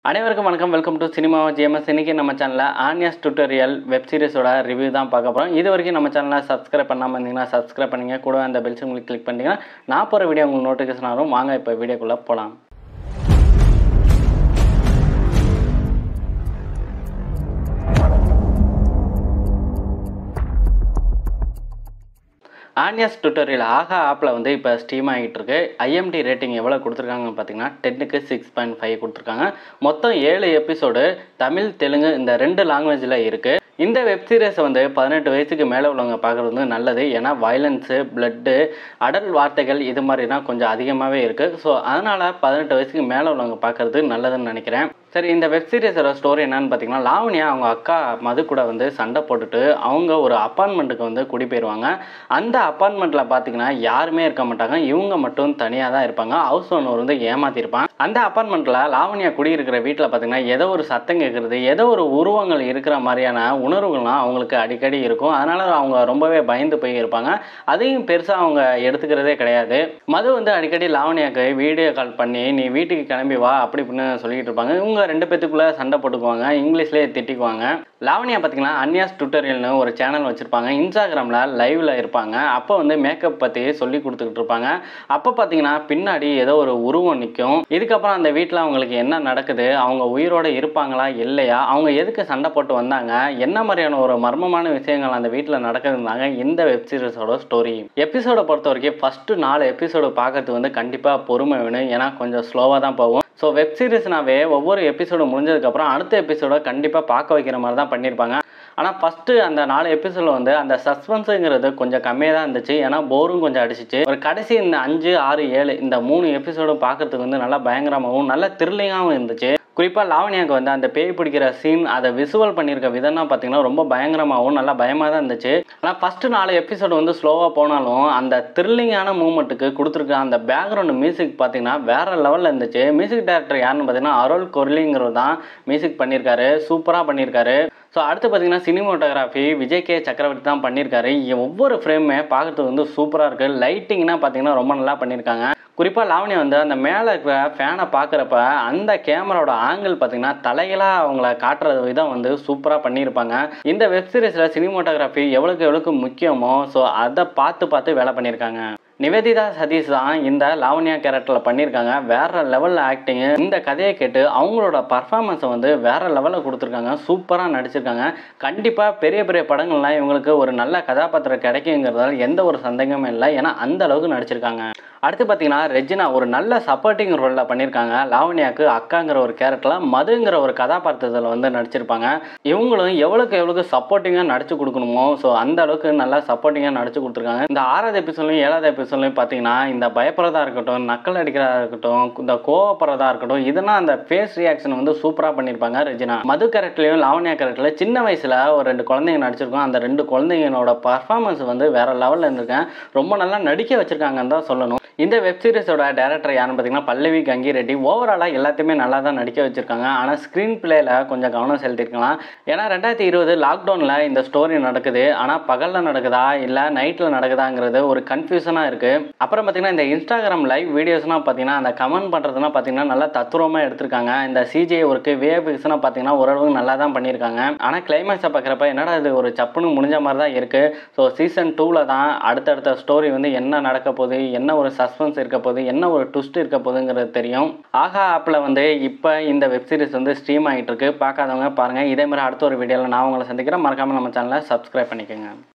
அனைவருக்கும் வணக்கம் welcome to cinema GMS இன்னைக்கு நம்ம சேனலில் ஆனியஸ் டுட்டோரியல் வெப் சீரிஸோட ரிவ்யூ தான் பார்க்க போகிறோம் இது வரைக்கும் நம்ம சேனலை சப்ஸ்கிரைப் பண்ணாமல் இருந்தீங்கன்னா சப்ஸ்கிரைப் பண்ணிங்க கூட அந்த பெல் உங்களுக்கு கிளிக் பண்ணிங்கன்னா நான் போகிற வீடியோ உங்களுக்கு நோட்டிஃபிகேஷன் ஆகும் வாங்க இப்போ வீடியோக்குள்ளே போகலாம் ஆனியஸ் டுட்டோரியல் ஆகா ஆப்பில் வந்து இப்போ ஸ்ட்ரீம் ஆகிட்டு இருக்கு ஐஎம்டி ரேட்டிங் எவ்வளோ கொடுத்துருக்காங்கன்னு பார்த்தீங்கன்னா டென்னுக்கு சிக்ஸ் பாயிண்ட் ஃபைவ் கொடுத்துருக்காங்க மொத்தம் ஏழு எபிசோடு தமிழ் தெலுங்கு இந்த ரெண்டு லாங்குவேஜில் இருக்குது இந்த வெப் சீரிஸை வந்து பதினெட்டு வயசுக்கு மேலே உள்ளவங்க பார்க்குறது வந்து நல்லது ஏன்னா வயலன்ஸு பிளட்டு அடல் வார்த்தைகள் இது மாதிரினா கொஞ்சம் அதிகமாகவே இருக்குது ஸோ அதனால் பதினெட்டு வயசுக்கு மேலே உள்ளவங்க பார்க்குறது நல்லதுன்னு நினைக்கிறேன் சரி இந்த வெப் சீரிஸோட ஸ்டோரி என்னன்னு பார்த்தீங்கன்னா லாவணியா அவங்க அக்கா மது கூட வந்து சண்டை போட்டுட்டு அவங்க ஒரு அப்பார்ட்மெண்ட்டுக்கு வந்து குடி போயிடுவாங்க அந்த அப்பார்ட்மெண்ட்டில் பார்த்தீங்கன்னா யாருமே இருக்க மாட்டாங்க இவங்க மட்டும் தனியாக தான் இருப்பாங்க ஹவுஸ் ஓனர் வந்து ஏமாத்திருப்பான் அந்த அப்பார்ட்மெண்ட்டில் லாவணியா குடியிருக்கிற வீட்டில் பார்த்தீங்கன்னா ஏதோ ஒரு சத்தம் கேட்குறது ஏதோ ஒரு உருவங்கள் இருக்கிற மாதிரியான உணர்வுகள்லாம் அவங்களுக்கு அடிக்கடி இருக்கும் அதனால அவங்க ரொம்பவே பயந்து போய் இருப்பாங்க அதையும் பெருசாக அவங்க எடுத்துக்கிறதே கிடையாது மது வந்து அடிக்கடி லாவணியாக்கு வீடியோ கால் பண்ணி நீ வீட்டுக்கு கிளம்பி வா அப்படி இப்படின்னு சொல்லிட்டு இருப்பாங்க இவங்க ரெண்டு பேத்துக்குள்ள சண்டை போட்டுக்குவாங்க இங்கிலீஷ்லேயே திட்டிக்குவாங்க லாவணியா பார்த்தீங்கன்னா அன்யாஸ் டுட்டோரியல்னு ஒரு சேனல் வச்சுருப்பாங்க இன்ஸ்டாகிராமில் லைவில் இருப்பாங்க அப்போ வந்து மேக்கப் பற்றி சொல்லி கொடுத்துக்கிட்டு இருப்பாங்க அப்போ பார்த்தீங்கன்னா பின்னாடி ஏதோ ஒரு உருவம் நிற்கும் இதுக்கப்புறம் அந்த வீட்டில் அவங்களுக்கு என்ன நடக்குது அவங்க உயிரோடு இருப்பாங்களா இல்லையா அவங்க எதுக்கு சண்டை போட்டு வந்தாங்க என்ன மாதிரியான ஒரு மர்மமான விஷயங்கள் அந்த வீட்டில் நடக்குதுனாங்க இந்த வெப் சீரிஸோட ஸ்டோரி எபிசோடை பொறுத்த வரைக்கும் ஃபஸ்ட்டு நாலு எபிசோடு பார்க்கறதுக்கு வந்து கண்டிப்பாக பொறுமை வேணும் ஏன்னா கொஞ்சம் ஸ்லோவாக தான் போகும் ஸோ வெப் சீரிஸ்னாவே ஒவ்வொரு எபிசோடு முடிஞ்சதுக்கப்புறம் அடுத்த எபிசோடை கண்டிப்பாக பார்க்க வைக்கிற மாதிரி தான் பண்ணியிருப்பாங்க ஆனால் ஃபஸ்ட்டு அந்த நாலு எபிசோடில் வந்து அந்த சஸ்பென்ஸுங்கிறது கொஞ்சம் கம்மியாக தான் இருந்துச்சு ஏன்னா போரும் கொஞ்சம் அடிச்சிச்சு ஒரு கடைசி இந்த அஞ்சு ஆறு ஏழு இந்த மூணு எபிசோடு பார்க்கறதுக்கு வந்து நல்லா பயங்கரமாகவும் நல்ல த்ரில்லிங்காகவும் இருந்துச்சு குறிப்பாக லாவணியாவுக்கு வந்து அந்த பேய் பிடிக்கிற சீன் அதை விசுவல் பண்ணியிருக்க விதம்லாம் பார்த்தீங்கன்னா ரொம்ப பயங்கரமாகவும் நல்லா பயமாக தான் இருந்துச்சு ஆனால் ஃபஸ்ட்டு நாலு எபிசோடு வந்து ஸ்லோவாக போனாலும் அந்த த்ரில்லிங்கான மூமெண்ட்டுக்கு கொடுத்துருக்க அந்த பேக்ரவுண்ட் மியூசிக் பார்த்தீங்கன்னா வேற லெவலில் இருந்துச்சு மியூசிக் டைரக்டர் யாருன்னு பார்த்தீங்கன்னா அருள் கொர்லிங்கிறவர் தான் மியூசிக் பண்ணியிருக்காரு சூப்பராக பண்ணியிருக்காரு ஸோ அடுத்து பார்த்தீங்கன்னா சினிமோட்டோகிராஃபி விஜய் கே சக்கரவர்த்தி தான் பண்ணியிருக்காரு ஒவ்வொரு ஃப்ரேமுமே பார்க்குறதுக்கு வந்து சூப்பராக இருக்குது லைட்டிங்னா பார்த்தீங்கன்னா ரொம்ப நல்லா பண்ணியிருக்காங்க குறிப்பாக லாவணியா வந்து அந்த மேலே இருக்கிற ஃபேனை பார்க்குறப்ப அந்த கேமராவோட ஆங்கிள் பார்த்தீங்கன்னா தலைகளாக அவங்கள காட்டுற விதம் வந்து சூப்பராக பண்ணியிருப்பாங்க இந்த வெப் சீரிஸில் சினிமோட்டோகிராஃபி எவ்வளோக்கு எவ்வளோக்கு முக்கியமோ ஸோ அதை பார்த்து பார்த்து வேலை பண்ணியிருக்காங்க நிவேதிதா சதீஷ் தான் இந்த லாவண்யா கேரக்டரில் பண்ணியிருக்காங்க வேற லெவலில் ஆக்டிங்கு இந்த கதையை கேட்டு அவங்களோட பர்ஃபார்மன்ஸை வந்து வேற லெவலில் கொடுத்துருக்காங்க சூப்பராக நடிச்சிருக்காங்க கண்டிப்பாக பெரிய பெரிய படங்கள்லாம் இவங்களுக்கு ஒரு நல்ல கதாபாத்திரம் கிடைக்குங்கிறதால எந்த ஒரு சந்தேகமும் இல்லை ஏன்னா அந்த அளவுக்கு நடிச்சிருக்காங்க அடுத்து பார்த்தீங்கன்னா ரெஜினா ஒரு நல்ல சப்போர்ட்டிங் ரோலில் பண்ணியிருக்காங்க லாவண்யாவுக்கு அக்காங்கிற ஒரு கேரக்டரில் மதுங்கிற ஒரு கதாபாத்திரத்தில் வந்து நடிச்சிருப்பாங்க இவங்களும் எவ்வளோக்கு எவ்வளோக்கு சப்போர்ட்டிங்காக நடிச்சு கொடுக்கணுமோ ஸோ அந்த அளவுக்கு நல்லா சப்போர்ட்டிங்காக நடிச்சு கொடுத்துருக்காங்க இந்த ஆறாவது எபிசோட்லையும் ஏழாவது எபிசோட்லையும் பார்த்தீங்கன்னா இந்த பயப்படுறதா இருக்கட்டும் நக்கல் அடிக்கிறதா இருக்கட்டும் இந்த கோவப்படுறதா இருக்கட்டும் இதெல்லாம் அந்த ஃபேஸ் ரியாக்ஷன் வந்து சூப்பராக பண்ணியிருப்பாங்க ரெஜினா மது கேரக்டர்லையும் லாவண்யா கேரக்டரில் சின்ன வயசில் ஒரு ரெண்டு குழந்தைங்க நடிச்சிருக்கோம் அந்த ரெண்டு குழந்தைங்களோட பர்ஃபார்மன்ஸ் வந்து வேற லெவலில் இருந்திருக்கேன் ரொம்ப நல்லா நடிக்க வச்சிருக்காங்கன்னு தான் சொல்லணும் இந்த வெப் சீரிஸோட டேரக்டர் யாருன்னு பார்த்தீங்கன்னா பல்லவி கங்கி ரெட்டி ஓவராலாக எல்லாத்தையுமே நல்லா தான் நடிக்க வச்சிருக்காங்க ஆனால் ஸ்க்ரீன் பிளேல கொஞ்சம் கவனம் செலுத்திருக்கலாம் ஏன்னா ரெண்டாயிரத்தி இருபது லாக்டவுனில் இந்த ஸ்டோரி நடக்குது ஆனால் பகலில் நடக்குதா இல்லை நைட்டில் நடக்குதாங்கிறது ஒரு கன்ஃபியூஷனாக இருக்குது அப்புறம் பார்த்தீங்கன்னா இந்த இன்ஸ்டாகிராம் லைவ் வீடியோஸ்லாம் பார்த்தீங்கன்னா அந்த கமெண்ட் பண்ணுறதுலாம் பார்த்தீங்கன்னா நல்லா தத்துரமாக எடுத்திருக்காங்க இந்த சிஜே ஒர்க்கு விஏபிஎஸ்லாம் பார்த்தீங்கன்னா ஓரளவுக்கு நல்லா தான் பண்ணியிருக்காங்க ஆனால் கிளைமேக்ஸை பார்க்குறப்ப என்னடா இது ஒரு சப்புன்னு முடிஞ்ச மாதிரி தான் இருக்குது ஸோ சீசன் டூவில் தான் அடுத்தடுத்த ஸ்டோரி வந்து என்ன நடக்க போகுது என்ன ஒரு சஸ்பென்ஸ் இருக்க போகுது என்ன ஒரு ட்விஸ்ட் இருக்க போகுதுங்கிறது தெரியும் ஆஹா ஆப்பில் வந்து இப்போ இந்த வெப் சீரிஸ் வந்து ஸ்ட்ரீம் ஆகிட்டு இருக்கு பார்க்காதவங்க பாருங்கள் இதே மாதிரி அடுத்த ஒரு வீடியோவில் நான் உங்களை சந்திக்கிறேன் மறக்காமல் நம்ம சேனலை சப்ஸ்கிரைப் பண்ணிக்கோங்க